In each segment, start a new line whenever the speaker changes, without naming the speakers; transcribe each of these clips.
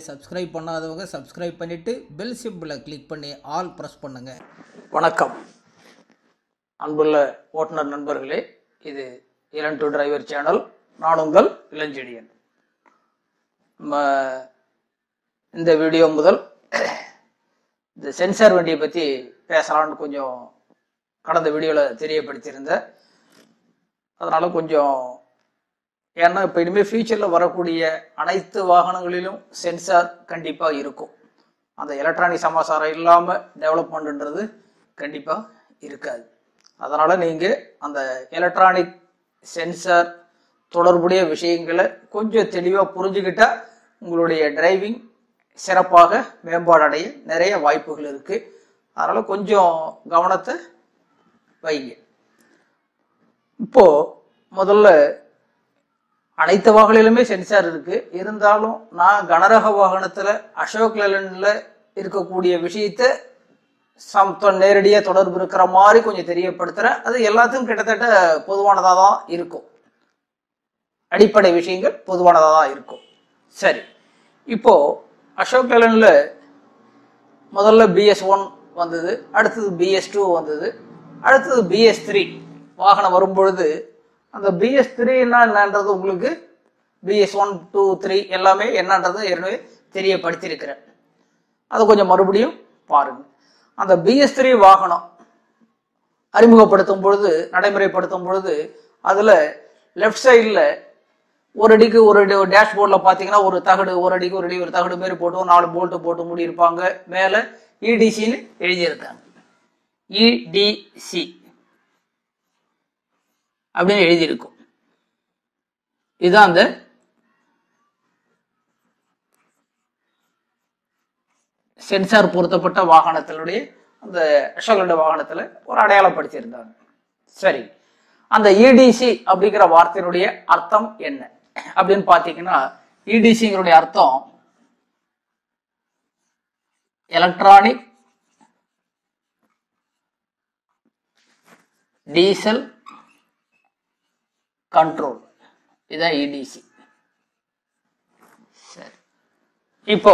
subscribe பண்ணாதவங்க subscribe பண்ணிவிட்டு bell சிம்பிளை கிளிக் பண்ணி ஆல் ப்ரெஸ் பண்ணுங்கள்
வணக்கம் அன்புள்ள ஓட்டுநர் நண்பர்களே இது இளன் டு டிரைவர் சேனல் நான் உங்கள் இளஞ்செழியன் நம்ம இந்த வீடியோ முதல் இந்த சென்சார் வண்டியை பற்றி பேசலாம்னு கொஞ்சம் கடந்த வீடியோவில் தெரியப்படுத்தியிருந்தேன் அதனால கொஞ்சம் ஏன்னா இப்போ இனிமேல் ஃபியூச்சரில் வரக்கூடிய அனைத்து வாகனங்களிலும் சென்சார் கண்டிப்பாக இருக்கும் அந்த எலக்ட்ரானிக் சமாசாரம் இல்லாமல் டெவலப்மெண்ட்ன்றது கண்டிப்பாக இருக்காது அதனால் நீங்கள் அந்த எலக்ட்ரானிக் சென்சார் தொடர்புடைய விஷயங்களை கொஞ்சம் தெளிவாக புரிஞ்சுக்கிட்டா உங்களுடைய டிரைவிங் சிறப்பாக மேம்பாடு அடைய நிறைய வாய்ப்புகள் இருக்குது அதனால் கொஞ்சம் கவனத்தை வைங்க இப்போ முதல்ல அனைத்து வாகனிலுமே சென்சார் இருக்கு இருந்தாலும் நான் கனரக வாகனத்துல அசோக் லேலன்ல இருக்கக்கூடிய விஷயத்த சம் நேரடியாக தொடர்பு இருக்கிற மாதிரி கொஞ்சம் தெரியப்படுத்துறேன் அது எல்லாத்துக்கும் கிட்டத்தட்ட பொதுவானதாக தான் இருக்கும் அடிப்படை விஷயங்கள் பொதுவானதாக தான் இருக்கும் சரி இப்போ அசோக் லேலன்ல முதல்ல பிஎஸ் ஒன் வந்தது அடுத்தது பிஎஸ் டூ வந்தது அடுத்தது பிஎஸ் த்ரீ வாகனம் வரும்பொழுது அந்த பிஎஸ் த்ரீனா என்னன்றது உங்களுக்கு பிஎஸ் ஒன் டூ த்ரீ எல்லாமே என்னன்றது ஏற்கனவே தெரியப்படுத்தியிருக்கிறேன் அதை கொஞ்சம் மறுபடியும் பாருங்க அந்த பிஎஸ் த்ரீ வாகனம் அறிமுகப்படுத்தும் பொழுது நடைமுறைப்படுத்தும் பொழுது அதில் லெஃப்ட் சைடில் ஒரு அடிக்கு ஒரு அடி டேஷ்போர்டில் பார்த்தீங்கன்னா ஒரு தகடு ஒரு அடிக்கு ஒரு அடி ஒரு தகடு மாரி போட்டு நாலு போல்ட்டு போட்டு மூடியிருப்பாங்க மேலே இடிசின்னு எழுதியிருக்காங்க இடிசி அப்படின்னு எழுதியிருக்கும் இதுதான் அந்த சென்சார் பொருத்தப்பட்ட வாகனத்தினுடைய அந்த அசோகோட வாகனத்துல ஒரு அடையாளப்படுத்தியிருந்தாங்க சரி அந்த இடிசி அப்படிங்கிற வார்த்தையினுடைய அர்த்தம் என்ன அப்படின்னு பார்த்தீங்கன்னா இடிசிங்களுடைய அர்த்தம் எலக்ட்ரானிக் டீசல் கண்ட்ரோல் இதான் இடிசி சரி இப்போ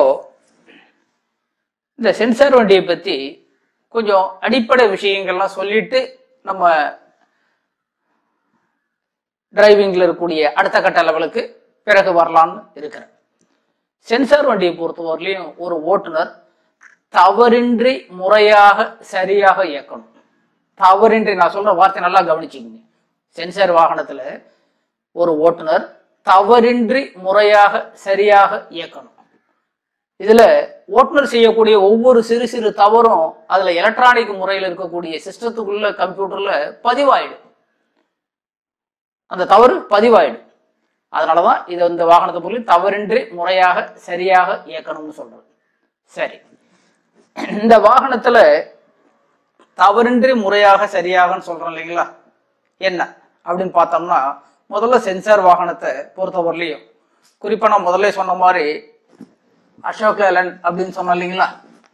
இந்த சென்சார் வண்டியை பத்தி கொஞ்சம் அடிப்படை விஷயங்கள்லாம் சொல்லிட்டு நம்ம டிரைவிங்ல இருக்கக்கூடிய அடுத்த கட்ட லெவலுக்கு பிறகு வரலாம்னு இருக்கிறேன் சென்சார் வண்டியை பொறுத்தவரையிலையும் ஒரு ஓட்டுநர் தவறின்றி முறையாக சரியாக இயக்கணும் தவறின்றி நான் சொல்ற வார்த்தை நல்லா கவனிச்சிங்க சென்சார் வாகனத்துல ஒரு ஓட்டுநர் தவறின்றி முறையாக சரியாக இயக்கணும் இதுல ஓட்டுநர் செய்யக்கூடிய ஒவ்வொரு சிறு சிறு தவறும் அதுல எலக்ட்ரானிக் முறையில் இருக்கக்கூடிய சிஸ்டத்துக்குள்ள கம்ப்யூட்டர்ல பதிவாயிடும் அந்த தவறு பதிவாயிடும் அதனாலதான் இது இந்த வாகனத்தை பொருள் தவறின்றி முறையாக சரியாக இயக்கணும்னு சொல்றது சரி இந்த வாகனத்துல தவறின்றி முறையாக சரியாகன்னு சொல்றோம் இல்லைங்களா என்ன அப்படின்னு பார்த்தோம்னா முதல்ல சென்சார் வாகனத்தை பொறுத்தவரையிலையும் குறிப்பா நான் முதல்ல சொன்ன மாதிரி அசோக் லேலன் அப்படின்னு சொன்னோம் இல்லைங்களா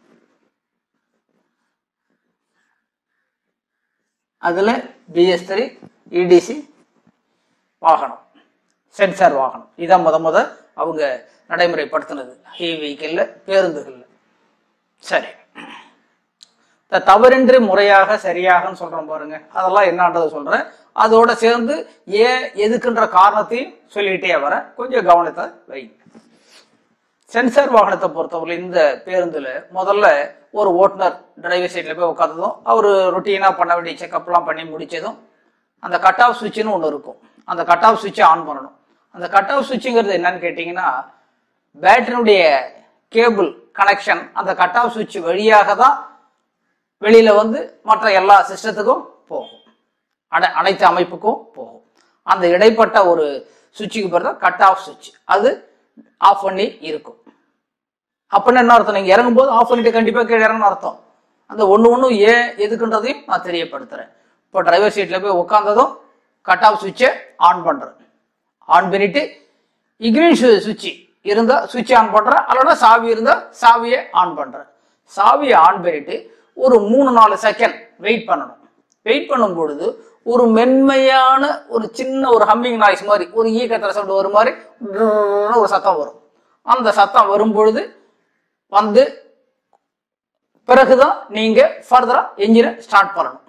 அதுல பிஎஸ் த்ரீ இடிசி வாகனம் சென்சார் வாகனம் இதான் முத முத அவங்க நடைமுறைப்படுத்தினது ஹெவி வெஹிக்கிள்ல பேருந்துகள்ல சரி இந்த தவறின்றி முறையாக சரியாகன்னு சொல்றோம் பாருங்க அதெல்லாம் என்னன்றதை சொல்றேன் அதோட சேர்ந்து ஏன் எதுக்குன்ற காரணத்தையும் சொல்லிட்டே வர கொஞ்சம் கவனத்தை வைங்க சென்சார் வாகனத்தை பொறுத்தவரை இந்த பேருந்துல முதல்ல ஒரு ஓட்டுநர் டிரைவர் சைட்ல போய் உட்காந்ததும் அவர் ரொட்டீனா பண்ண வேண்டிய செக்அப்லாம் பண்ணி முடிச்சதும் அந்த கட் ஆஃப் சுவிட்சுன்னு ஒன்று இருக்கும் அந்த கட் ஆஃப் சுவிட்சை ஆன் பண்ணணும் அந்த கட் ஆஃப் சுவிட்சுங்கிறது என்னன்னு கேட்டிங்கன்னா பேட்டரியுடைய கேபிள் கனெக்ஷன் அந்த கட் ஆஃப் சுவிட்ச் வழியாக தான் வெளியில வந்து மற்ற எல்லா சிஸ்டத்துக்கும் போகும் அனை அனைத்து அமைப்புக்கும் போகும் அந்த இடைப்பட்ட ஒரு சுவிட்சுக்கு பேர் தான் கட் ஆஃப் சுவிட்ச் அது ஆஃப் பண்ணி இருக்கும் அப்படின்னு என்ன அர்த்தம் நீங்க இறங்கும்போது ஆஃப் பண்ணிட்டு கண்டிப்பா கீழே இறங்கணும் அர்த்தம் அந்த ஒண்ணு ஒண்ணு ஏன் எதுக்குன்றதையும் நான் தெரியப்படுத்துறேன் இப்போ டிரைவர் சீட்ல போய் உட்காந்ததும் கட் ஆஃப் சுவிட்சை ஆன் பண்றேன் ஆன் பண்ணிட்டு இக்ரீன் சுவிட்ச் இருந்தா சுவிட்ச் ஆன் பண்றேன் அல்லனா சாவி இருந்தா சாவியை ஆன் பண்றேன் சாவியை ஆன் பண்ணிட்டு ஒரு மூணு நாலு செகண்ட் வெயிட் பண்ணணும் வெயிட் பண்ணும் பொழுது ஒரு மென்மையான ஒரு சின்ன ஒரு ஹம்மிங் நாய்ஸ் மாதிரி ஒரு ஈ கத்துற சவுண்ட் ஒரு மாதிரி ஒரு சத்தம் வரும் அந்த சத்தம் வரும்பொழுது வந்து பிறகுதான் நீங்க ஃபர்தரா என்ஜினை ஸ்டார்ட் பண்ணணும்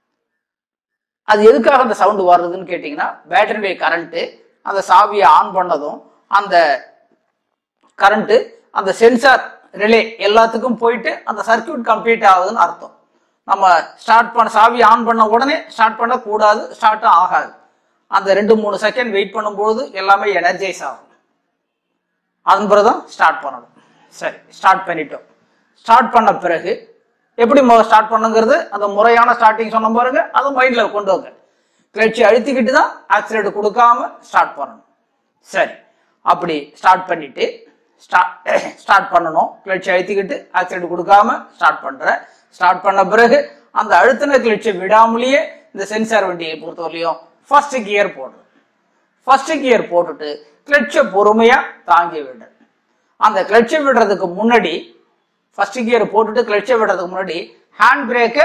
அது எதுக்காக அந்த சவுண்டு வருதுன்னு கேட்டிங்கன்னா பேட்டரியுடைய கரண்ட்டு அந்த சாவியை ஆன் பண்ணதும் அந்த கரண்ட்டு அந்த சென்சார் ரிலே எல்லாத்துக்கும் போயிட்டு அந்த சர்க்யூட் கம்ப்ளீட் ஆகுதுன்னு அர்த்தம் நம்ம ஸ்டார்ட் பண்ண சாவி ஆன் பண்ண உடனே ஸ்டார்ட் பண்ணக்கூடாது ஸ்டார்ட்டும் ஆகாது அந்த ரெண்டு மூணு செகண்ட் வெயிட் பண்ணும்போது எல்லாமே எனர்ஜைஸ் ஆகும் அதன் பிறகு தான் ஸ்டார்ட் பண்ணணும் சரி ஸ்டார்ட் பண்ணிட்டோம் ஸ்டார்ட் பண்ண பிறகு எப்படி ஸ்டார்ட் பண்ணுங்கிறது அந்த முறையான ஸ்டார்டிங் சொன்ன பாருங்க அதை மைண்ட்ல கொண்டு வாங்க கிளர்ச்சி அழுத்திக்கிட்டு தான் ஆக்சிலேட் கொடுக்காம ஸ்டார்ட் பண்ணணும் சரி அப்படி ஸ்டார்ட் பண்ணிட்டு ஸ்டார்ட் பண்ணணும் கிளர்ச்சி அழுத்திக்கிட்டு ஆக்சிலேட் கொடுக்காம ஸ்டார்ட் பண்ற ஸ்டார்ட் பண்ண பிறகு அந்த அழுத்தின கிளர்ச்சி விடாமலேயே இந்த சென்சார் வண்டியை பொறுத்தவரையிலையும் ஃபர்ஸ்ட் கியர் போடுறது ஃபர்ஸ்ட் கியர் போட்டுட்டு கிளட்சை பொறுமையா தாங்கி விடு அந்த கிளட்சை விடுறதுக்கு முன்னாடி ஃபர்ஸ்ட் கியர் போட்டுட்டு கிளட்சை விடுறதுக்கு முன்னாடி ஹேண்ட் பிரேக்கை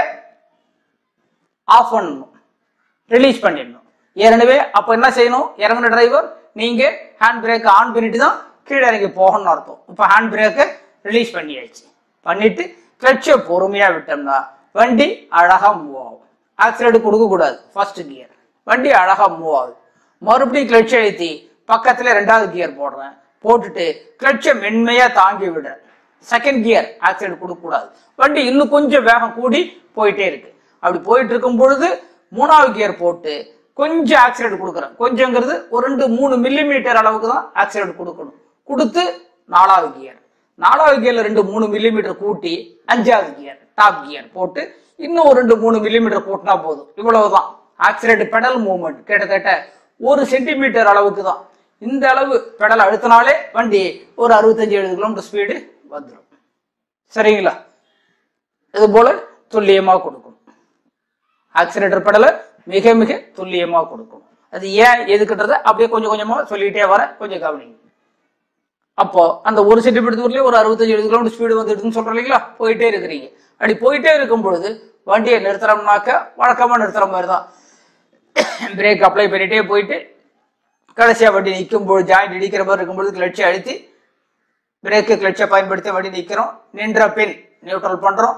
ஆஃப் பண்ணணும் ரிலீஸ் பண்ணிடணும் ஏற்கனவே அப்போ என்ன செய்யணும் இறங்குன டிரைவர் நீங்க ஹேண்ட் பிரேக்கை ஆன் பண்ணிட்டு தான் கீழே இறங்கி போகணும்னு அர்த்தம் இப்போ ஹேண்ட் பிரேக்கை ரிலீஸ் பண்ணியாச்சு பண்ணிட்டு கிளட்சை பொறுமையா விட்டோம்னா வண்டி அழகா மூவ் ஆகும் ஆக்சிலேட் கொடுக்க கூடாது ஃபர்ஸ்ட் கியர் வண்டி அழகா மூவ் ஆகுது மறுபடியும் கிளட்ச் அழுத்தி பக்கத்துல ரெண்டாவது கியர் போடுறேன் போட்டுட்டு கிளட்சை மென்மையா தாங்கி விடுறேன் செகண்ட் கியர் ஆக்சிலேட் கொடுக்க கூடாது வண்டி இன்னும் கொஞ்சம் வேகம் கூடி போயிட்டே இருக்கு அப்படி போயிட்டு இருக்கும் பொழுது மூணாவது கியர் போட்டு கொஞ்சம் ஆக்சிலேட் கொடுக்குறேன் கொஞ்சங்கிறது ஒரு ரெண்டு மூணு மில்லிமீட்டர் அளவுக்கு தான் ஆக்சிலேட் கொடுக்கணும் கொடுத்து நாலாவது கியர் நாலாவது கியர்ல ரெண்டு மூணு மில்லிமீட்டர் கூட்டி அஞ்சாவது கியர் டாப் கியர் போட்டு இன்னும் ஒரு ரெண்டு மூணு மில்லிமீட்டர் கூட்டினா போதும் இவ்வளவுதான் ஆக்சிலேட் பெடல் மூவ்மெண்ட் கிட்டத்தட்ட ஒரு சென்டிமீட்டர் அளவுக்கு தான் இந்த அளவு பெடல் அழுத்தினாலே வண்டி ஒரு அறுபத்தஞ்சு எழுபது கிலோமீட்டர் ஸ்பீடு வந்துடும் சரிங்களா இது போல துல்லியமா கொடுக்கணும் ஆக்சிலேட்டர் பெடலை மிக மிக துல்லியமா கொடுக்கணும் அது ஏன் எதுக்குன்றத அப்படியே கொஞ்சம் கொஞ்சமா சொல்லிட்டே வர கொஞ்சம் கவனிங்க அப்போ அந்த ஒரு சென்டிமீட்டர் தூரத்துலயே ஒரு அறுபத்தஞ்சு எழுபது கிலோமீட்டர் ஸ்பீடு வந்துடுதுன்னு சொல்றோம் இல்லைங்களா போயிட்டே இருக்கிறீங்க அப்படி போயிட்டே இருக்கும் பொழுது வண்டியை நிறுத்துறோம்னாக்க வழக்கமா நிறுத்துற மாதிரி தான் பிரேக் அப்ளை பண்ணிட்டே போயிட்டு கடைசியா வண்டி நிற்கும் பொழுது ஜாயிண்ட் இடிக்கிற மாதிரி இருக்கும்பொழுது கிளட்சி அழுத்தி பிரேக்கு கிளட்சை பயன்படுத்தி வண்டி நிற்கிறோம் நின்ற பின் நியூட்ரல் பண்றோம்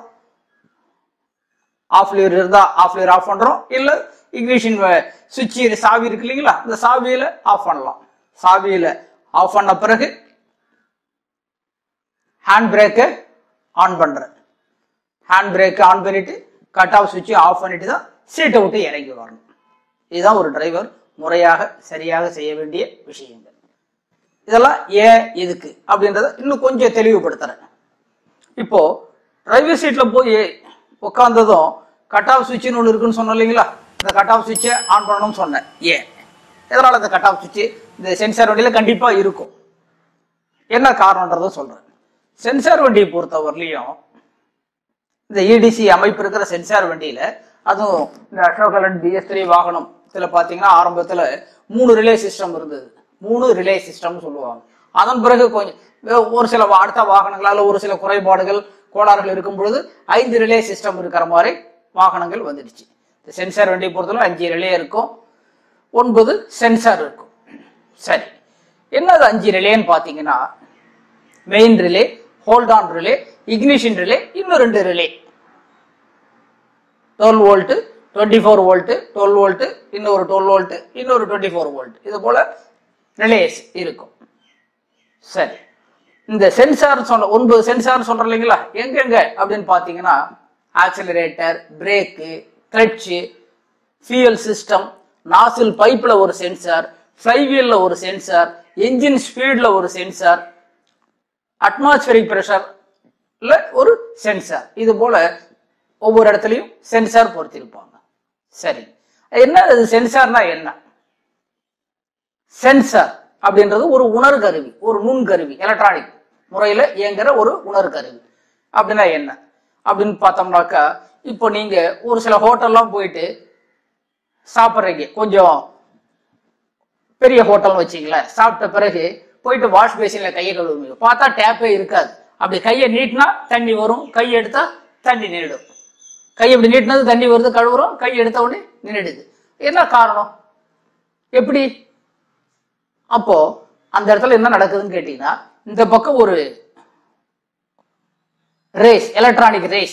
ஆஃப் லியர் இருந்தா ஆஃப் லியர் ஆஃப் பண்றோம் இல்ல இக்னிஷன் சுவிட்ச் சாவி இருக்கு இல்லைங்களா இந்த சாவியில ஆஃப் பண்ணலாம் சாவியில ஆஃப் பண்ண பிறகு ஹேண்ட் பிரேக்கை ஆன் பண்றேன் ஹேண்ட் பிரேக்கை ஆன் பண்ணிட்டு கட் ஆஃப் சுவிட்சை ஆஃப் பண்ணிட்டு தான் சீட்டை விட்டு இறங்கி வரணும் இதுதான் ஒரு டிரைவர் முறையாக சரியாக செய்ய வேண்டிய விஷயங்கள் இதெல்லாம் ஏன் எதுக்கு அப்படின்றத இன்னும் கொஞ்சம் தெளிவுபடுத்துறேன் இப்போ டிரைவர் சீட்ல போய் உட்காந்ததும் கட் ஆஃப் சுவிட்சுன்னு ஒன்று இருக்குன்னு சொன்னோம் இல்லைங்களா இந்த கட் ஆஃப் சுவிட்சை ஆன் பண்ணணும்னு சொன்னேன் ஏன் எதனால இந்த கட் ஆஃப் சுவிட்ச் இந்த சென்சார் வண்டியில கண்டிப்பா இருக்கும் என்ன காரணன்றதும் சொல்றேன் சென்சார் வண்டியை பொறுத்தவரையிலையும் இந்த இடிசி அமைப்பு இருக்கிற சென்சார் வண்டியில அதுவும் இந்த அசோகலன் பிஎஸ் த்ரீ வாகனம் இதுல பாத்தீங்கன்னா ஆரம்பத்துல மூணு ரிலே சிஸ்டம் இருந்தது மூணு ரிலே சிஸ்டம் சொல்லுவாங்க அதன் பிறகு கொஞ்சம் வே- ஒரு சில வா- அடுத்த வாகனங்களால ஒரு சில குறைபாடுகள் கோளாறுகள் இருக்கும் பொழுது ஐந்து ரிலே சிஸ்டம் இருக்கிற மாதிரி வாகனங்கள் வந்துடுச்சு இந்த சென்சார் வண்டியை பொறுத்தவரை அஞ்சு ரிலே இருக்கும் ஒன்பது சென்சார் இருக்கும் சரி என்னது அஞ்சு ரிலேன்னு பாத்தீங்கன்னா main relay hold on relay ignition relay இன்னும் ரெண்டு relay twelve volt twenty four volt twelve volt இன்னொரு டுவெல் வோல்ட் இன்னொரு டுவெண்ட்டி ஃபோர் வோல்ட் இது போல ரிலேஸ் இருக்கும் சரி இந்த சென்சார் சொன்ன ஒன்பது சென்சார் சொல்றோம் இல்லைங்களா எங்கெங்க அப்படின்னு பாத்தீங்கன்னா accelerator brake clutch fuel system nozzle பைப்ல ஒரு சென்சார் ஃப்ளைவீல்ல ஒரு சென்சார் என்ஜின் ஸ்பீட்ல ஒரு சென்சார் அட்மாஸ்பரிக் ப்ரெஷர்ல ஒரு சென்சார் இது போல ஒவ்வொரு இடத்துலையும் சென்சார் பொருத்திருப்பாங்க சரி என்ன அது சென்சார்னா என்ன சென்சார் அப்படின்றது ஒரு உணர் கருவி ஒரு நுண் கருவி எலக்ட்ரானிக் முறையில இயங்குற ஒரு உணர் கருவி அப்படின்னா என்ன அப்படின்னு பார்த்தோம்னாக்கா இப்போ நீங்க ஒரு சில ஹோட்டல்லாம் போயிட்டு சாப்பிட்றீங்க கொஞ்சம் பெரிய ஹோட்டல்னு வச்சிங்களேன் சாப்பிட்ட பிறகு போயிட்டு வாஷ் பேசின்ல கையை கழுவுவீங்க பார்த்தா டேப்பே இருக்காது அப்படி கையை நீட்டினா தண்ணி வரும் கை எடுத்தா தண்ணி நின்றுடும் கை இப்படி நீட்டினது தண்ணி வருது கழுவுறோம் கை எடுத்த உடனே நின்றுடுது என்ன காரணம் எப்படி அப்போ அந்த இடத்துல என்ன நடக்குதுன்னு கேட்டீங்கன்னா இந்த பக்கம் ஒரு ரேஸ் எலக்ட்ரானிக் ரேஸ்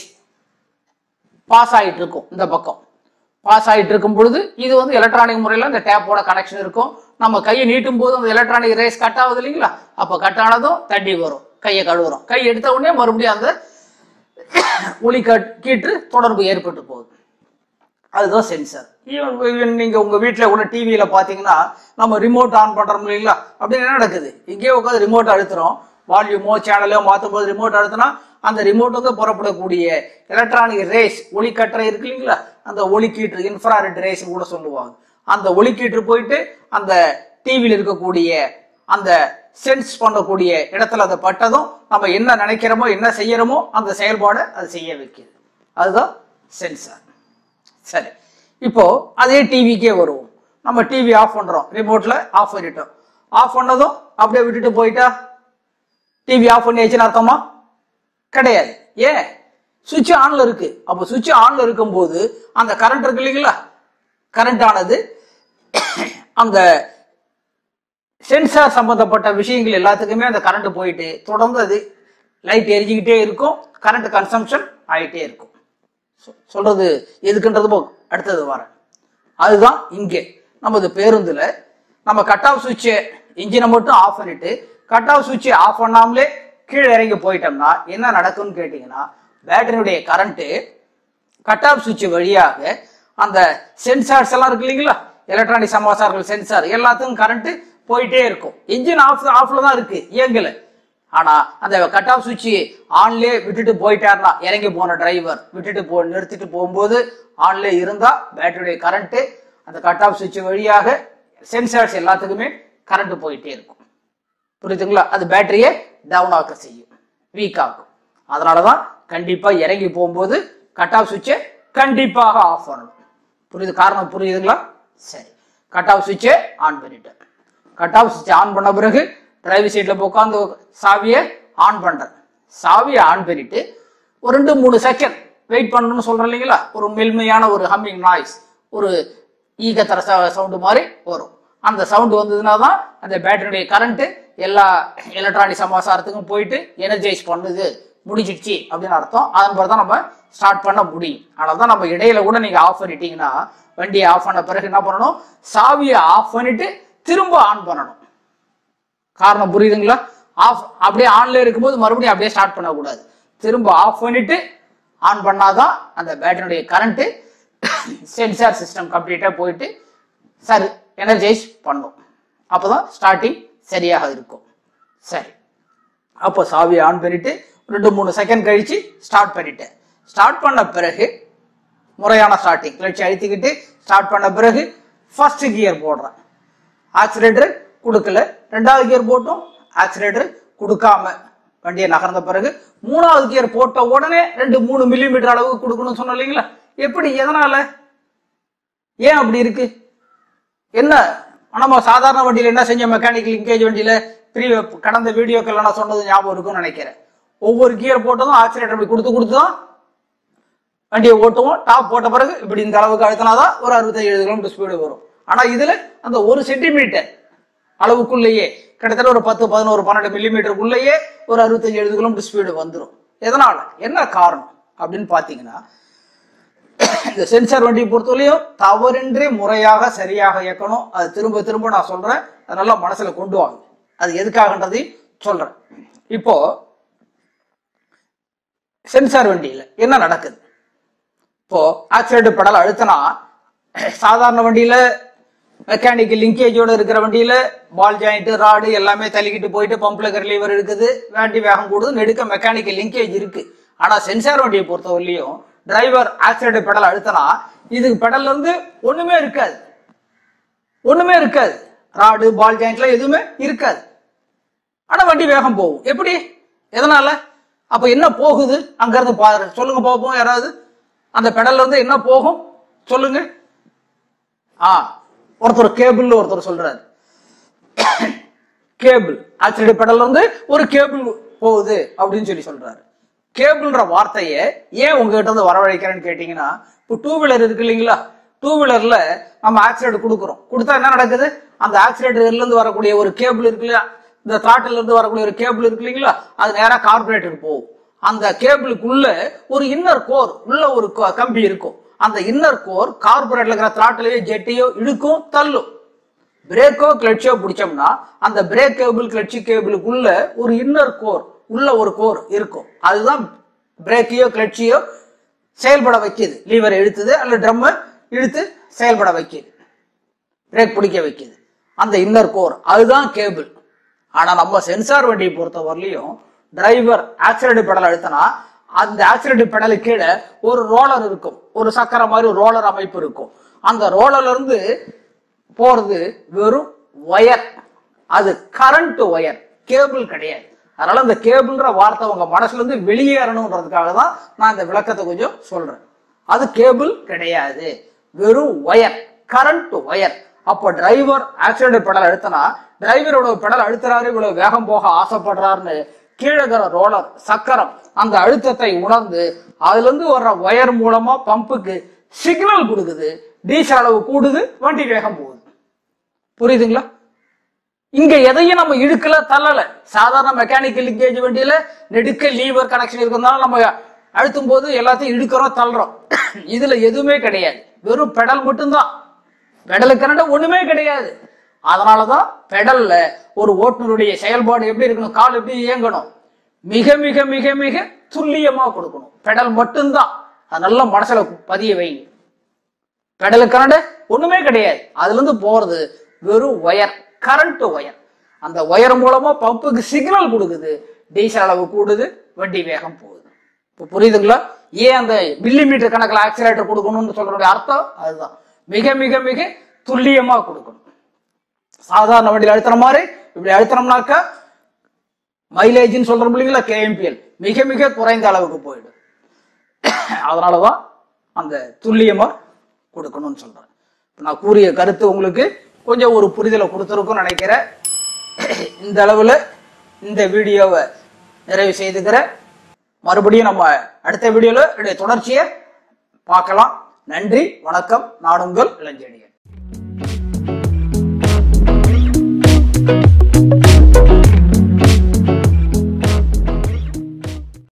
பாஸ் ஆகிட்டு இருக்கும் இந்த பக்கம் பாஸ் ஆகிட்டு இருக்கும் பொழுது இது வந்து எலக்ட்ரானிக் முறையில் இந்த டேப்போட கனெக்ஷன் இருக்கும் நம்ம கையை நீட்டும் போது அந்த எலக்ட்ரானிக் ரேஸ் கட் ஆகுது இல்லைங்களா அப்போ கட் ஆனதும் தண்ணி வரும் கையை கழுவுறோம் கை எடுத்த உடனே மறுபடியும் அந்த ஒளி கட் கீற்று தொடர்பு ஏற்பட்டு போகுது அதுதான் சென்சார் ஈவன் ஈவன் நீங்க உங்க வீட்டில் கூட டிவியில பாத்தீங்கன்னா நம்ம ரிமோட் ஆன் பண்றோம் இல்லைங்களா அப்படின்னு என்ன நடக்குது இங்கேயே உட்காந்து ரிமோட் அழுத்துறோம் வால்யூமோ சேனலோ மாற்றும் போது ரிமோட் அழுத்தினா அந்த ரிமோட் வந்து புறப்படக்கூடிய எலக்ட்ரானிக் ரேஸ் ஒளிக்கற்றை இருக்கு இல்லைங்களா அந்த ஒளிக்கீற்று இன்ஃப்ராரெட் ரேஸ் கூட சொல்லுவாங்க அந்த ஒளிக்கீற்று போயிட்டு அந்த டிவியில் இருக்கக்கூடிய அந்த சென்ஸ் பண்ணக்கூடிய இடத்துல அதை பட்டதும் நம்ம என்ன நினைக்கிறோமோ என்ன செய்யறோமோ அந்த செயல்பாடை அது செய்ய வைக்குது அதுதான் சென்சார் சரி இப்போ அதே டிவிக்கே வருவோம் நம்ம டிவி ஆஃப் பண்றோம் ரிமோட்ல ஆஃப் பண்ணிட்டோம் ஆஃப் பண்ணதும் அப்படியே விட்டுட்டு போயிட்டா டிவி ஆஃப் பண்ணியாச்சுன்னு அர்த்தமா கிடையாது ஏன் சுவிட்ச் ஆன்ல இருக்கு அப்போ சுவிட்ச் ஆன்ல இருக்கும்போது அந்த கரண்ட் இருக்கு இல்லைங்களா கரண்ட் ஆனது அந்த சென்சார் சம்பந்தப்பட்ட விஷயங்கள் எல்லாத்துக்குமே அந்த கரண்ட் போயிட்டு தொடர்ந்து அது லைட் எரிஞ்சுக்கிட்டே இருக்கும் கரண்ட் கன்சம்ஷன் ஆகிட்டே இருக்கும் சொ- சொல்றது எதுக்குன்றது போ அடுத்தது வரேன் அதுதான் இங்கே நமது பேருந்துல நம்ம கட் ஆஃப் சுவிட்சை இன்ஜினை மட்டும் ஆஃப் பண்ணிட்டு கட் ஆஃப் சுவிட்சை ஆஃப் பண்ணாமலே கீழே இறங்கி போயிட்டோம்னா என்ன நடக்கும்னு கேட்டிங்கன்னா பேட்டரியுடைய கரண்ட்டு கட் ஆஃப் சுவிட்ச் வழியாக அந்த சென்சார்ஸ் எல்லாம் இருக்கு இல்லைங்களா எலக்ட்ரானிக் சமாசாரங்கள் சென்சார் எல்லாத்துக்கும் கரண்ட் போயிட்டே இருக்கும் இன்ஜின் ஆஃப் ஆஃப்ல தான் இருக்கு இயங்கல ஆனா அந்த கட் ஆஃப் சுவிட்ச் ஆன்லயே விட்டுட்டு போயிட்டாருனா இறங்கி போன டிரைவர் விட்டுட்டு போ நிறுத்திட்டு போகும்போது ஆன்ல இருந்தா பேட்டரியுடைய கரண்ட் அந்த கட் ஆஃப் சுவிட்ச் வழியாக சென்சார்ஸ் எல்லாத்துக்குமே கரண்ட் போயிட்டே இருக்கும் புரியுதுங்களா அது பேட்டரியை டவுன் ஆக்க செய்யும் வீக் ஆக்கும் அதனாலதான் கண்டிப்பா இறங்கி போகும்போது கட் ஆஃப் சுவிட்சை கண்டிப்பாக ஆஃப் பண்ணணும் புரியுது காரணம் புரியுதுங்களா சரி கட் ஆஃப் சுவிட்சை ஆன் பண்ணிட்டேன் கட் ஆஃப் சுவிட்ச் ஆன் பண்ண பிறகு டிரைவர் சீட்ல உட்காந்து சாவியை ஆன் பண்றேன் சாவியை ஆன் பண்ணிட்டு ஒரு ரெண்டு மூணு செகண்ட் வெயிட் பண்ணணும்னு சொல்றேன் இல்லைங்களா ஒரு மெல்மையான ஒரு ஹம்மிங் நாய்ஸ் ஒரு ஈகத்தர சவுண்டு மாதிரி வரும் அந்த சவுண்டு வந்ததுனா தான் அந்த பேட்டரியுடைய கரண்ட் எல்லா எலக்ட்ரானிக் சமாசாரத்துக்கும் போயிட்டு எனர்ஜைஸ் பண்ணுது முடிஞ்சிடுச்சு அப்படின்னு அர்த்தம் அதன் பிறகு தான் நம்ம ஸ்டார்ட் பண்ண முடியும் அதனால தான் நம்ம இடையில கூட நீங்க ஆஃப் பண்ணிட்டீங்கன்னா வண்டியை ஆஃப் பண்ண பிறகு என்ன பண்ணணும் சாவியை ஆஃப் பண்ணிட்டு திரும்ப ஆன் பண்ணணும் காரணம் புரியுதுங்களா ஆஃப் அப்படியே ஆன்ல இருக்கும்போது மறுபடியும் அப்படியே ஸ்டார்ட் பண்ணக்கூடாது திரும்ப ஆஃப் பண்ணிட்டு ஆன் பண்ணாதான் அந்த பேட்டரியுடைய கரண்ட் சென்சார் சிஸ்டம் கம்ப்ளீட்டா போயிட்டு சரி எனர்ஜைஸ் பண்ணும் அப்போதான் ஸ்டார்டிங் சரியாக இருக்கும் சரி அப்போ சாவியை ஆன் பண்ணிட்டு ரெண்டு மூணு செகண்ட் கழிச்சு ஸ்டார்ட் பண்ணிட்டேன் ஸ்டார்ட் பண்ண பிறகு முறையான ஸ்டார்டிங் கிளட்சி அழுத்திக்கிட்டு ஸ்டார்ட் பண்ண பிறகு ஃபர்ஸ்ட் கியர் போடுறேன் ஆக்சிலேட்டர் கொடுக்கல ரெண்டாவது கியர் போட்டும் ஆக்சிலேட்டர் கொடுக்காம வண்டியை நகர்ந்த பிறகு மூணாவது கியர் போட்ட உடனே ரெண்டு மூணு மில்லிமீட்டர் அளவு கொடுக்கணும்னு சொன்னோம் இல்லைங்களா எப்படி எதனால ஏன் அப்படி இருக்கு என்ன நம்ம சாதாரண வண்டியில என்ன செஞ்ச மெக்கானிக்கல் லிங்கேஜ் வண்டியில ப்ரீ கடந்த வீடியோக்கள் நான் சொன்னது ஞாபகம் இருக்கும்னு நினைக்கிறேன் ஒவ்வொரு கியர் போட்டதும் ஆக்சிலேட்டர் இப்படி கொடுத்து கொடுத்து தான் வண்டியை ஓட்டுவோம் டாப் போட்ட பிறகு இப்படி இந்த அளவுக்கு அழுத்தினாதான் ஒரு அறுபத்தஞ்சு எழுபது கிலோமீட்டர் ஸ்பீடு வரும் ஆனா இதுல அந்த ஒரு சென்டிமீட்டர் அளவுக்குள்ளேயே கிட்டத்தட்ட ஒரு பத்து பதினோரு பன்னெண்டு மில்லிமீட்டருக்குள்ளேயே ஒரு அறுபத்தஞ்சு எழுபது கிலோமீட்டர் ஸ்பீடு வந்துடும் எதனால என்ன காரணம் அப்படின்னு பாத்தீங்கன்னா இந்த சென்சார் வண்டியை பொறுத்தவரையும் தவறின்றி முறையாக சரியாக இயக்கணும் அது திரும்ப திரும்ப நான் சொல்றேன் அதை நல்லா மனசுல கொண்டு வாங்க அது எதுக்காகன்றதையும் சொல்றேன் இப்போ சென்சார் வண்டியில என்ன நடக்குது இப்போ ஆக்சிலேட்டர் பெடல் அழுத்தினா சாதாரண வண்டியில மெக்கானிக்கல் லிங்கேஜோட இருக்கிற வண்டியில பால் ஜாயிண்ட் ராடு எல்லாமே தள்ளிக்கிட்டு போயிட்டு பம்ப்ல ரிலீவர் இருக்குது வண்டி வேகம் கூடுது நெடுக்க மெக்கானிக்கல் லிங்கேஜ் இருக்கு ஆனா சென்சார் வண்டியை பொறுத்தவரையிலையும் டிரைவர் ஆக்சிலேட்டர் பெடல் அழுத்தினா இதுக்கு பெடல்ல இருந்து ஒண்ணுமே இருக்காது ஒண்ணுமே இருக்காது ராடு பால் ஜாயிண்ட்ல எதுவுமே இருக்காது ஆனா வண்டி வேகம் போகும் எப்படி எதனால அப்ப என்ன போகுது அங்க இருந்து பாரு சொல்லுங்க பார்ப்போம் யாராவது அந்த பெடல்ல இருந்து என்ன போகும் சொல்லுங்க ஆ ஒருத்தர் கேபிள் ஒருத்தர் சொல்றாரு கேபிள் ஆக்சிலேட்டர் பெடல்ல இருந்து ஒரு கேபிள் போகுது அப்படின்னு சொல்லி சொல்றாரு கேபிள்ன்ற வார்த்தையை ஏன் உங்ககிட்ட இருந்து வரவழைக்கிறேன்னு கேட்டீங்கன்னா இப்போ டூ வீலர் இருக்கு இல்லைங்களா டூ வீலர்ல நம்ம ஆக்சிலேட்டர் கொடுக்குறோம் கொடுத்தா என்ன நடக்குது அந்த ஆக்சிலேட்டர்ல இருந்து வரக்கூடிய ஒரு கேபிள் இருக்கு இல்லையா இந்த throttle இருந்து வரக்கூடிய ஒரு கேபிள் இருக்கு இல்லைங்களா அது நேரா கார்பரேட்டர் போகும் அந்த கேபிளுக்குள்ள ஒரு இன்னர் கோர் உள்ள ஒரு க- கம்பி இருக்கும் அந்த இன்னர் கோர் கார்பரேட்ல இருக்கிற throttle-ஐயோ ஜெட்டையோ இழுக்கும் தள்ளும் பிரேக்கோ கிளட்சியோ பிடிச்சோம்னா அந்த பிரேக் கேபிள் கிளட்சி கேபிளுக்குள்ள ஒரு இன்னர் கோர் உள்ள ஒரு கோர் இருக்கும் அதுதான் பிரேக்கையோ கிளட்சியோ செயல்பட வைக்குது லீவரை இழுத்துது அல்ல ட்ரம்ம இழுத்து செயல்பட வைக்குது பிரேக் பிடிக்க வைக்குது அந்த இன்னர் கோர் அதுதான் கேபிள் ஆனா நம்ம சென்சார் வண்டியை பொறுத்த வரலையும் டிரைவர் ஆக்சிடென்ட் பெடல் அழுத்தினா அந்த ஆக்சிடென்ட் பெடலு கீழே ஒரு ரோலர் இருக்கும் ஒரு சக்கரை மாதிரி ஒரு ரோலர் அமைப்பு இருக்கும் அந்த ரோலர்ல இருந்து போறது வெறும் ஒயர் அது கரண்ட் ஒயர் கேபிள் கிடையாது அதனால அந்த கேபிள்ன்ற வார்த்தை உங்க மனசுல இருந்து வெளியேறணுன்றதுக்காக தான் நான் இந்த விளக்கத்தை கொஞ்சம் சொல்றேன் அது கேபிள் கிடையாது வெறும் ஒயர் கரண்ட் ஒயர் அப்போ டிரைவர் ஆக்சிடென்ட் பெடல் அழுத்தினா டிரைவர் இவ்வளவு பெடல் அழுத்துறாரு இவ்வளவு வேகம் போக ஆசைப்படுறாருன்னு கீழே இருக்கிற ரோலர் சக்கரம் அந்த அழுத்தத்தை உணர்ந்து அதுல இருந்து வர்ற ஒயர் மூலமா பம்புக்கு சிக்னல் கொடுக்குது டீசல் அளவு கூடுது வண்டி வேகம் போகுது புரியுதுங்களா இங்க எதையும் நம்ம இழுக்கல தள்ளல சாதாரண மெக்கானிக்கல் லீக்கேஜ் வண்டியில நெடுக்க லீவர் கனெக்ஷன் இருக்கிறதுனால நம்ம அழுத்தும் போது எல்லாத்தையும் இழுக்கிறோம் தள்ளுறோம் இதுல எதுவுமே கிடையாது வெறும் பெடல் மட்டும்தான் பெடலுக்கு ஒண்ணுமே கிடையாது அதனாலதான் பெடல்ல ஒரு ஓட்டுநருடைய செயல்பாடு எப்படி இருக்கணும் கால் எப்படி இயங்கணும் மிக மிக மிக மிக துல்லியமா கொடுக்கணும் பெடல் மட்டும்தான் அது நல்லா மனசுல பதிய வைங்க பெடலு கரண்ட் ஒண்ணுமே கிடையாது அதுல இருந்து போறது வெறும் ஒயர் கரண்ட் ஒயர் அந்த ஒயர் மூலமா பம்புக்கு சிக்னல் கொடுக்குது டீசல் அளவு கூடுது வண்டி வேகம் போகுது இப்போ புரியுதுங்களா ஏன் அந்த மில்லிமீட்டர் கணக்கில் ஆக்சிலேட்டர் கொடுக்கணும்னு சொல்றதுடைய அர்த்தம் அதுதான் மிக மிக மிக துல்லியமா கொடுக்கணும் சாதாரண வண்டியில் அழுத்துற மாதிரி இப்படி அழுத்தினோம்னாக்கா மைலேஜ்னு சொல்றோம் இல்லைங்களா கேஎம்பிஎல் மிக மிக குறைந்த அளவுக்கு போயிடும் அதனாலதான் அந்த துல்லியமா கொடுக்கணும்னு சொல்றேன் இப்ப நான் கூறிய கருத்து உங்களுக்கு கொஞ்சம் ஒரு புரிதலை கொடுத்துருக்கும்னு நினைக்கிறேன் இந்த அளவுல இந்த வீடியோவை நிறைவு செய்துக்கிறேன் மறுபடியும் நம்ம அடுத்த வீடியோல இதோடைய தொடர்ச்சியை பார்க்கலாம் நன்றி வணக்கம் நான் உங்கள் இளஞ்செழியன்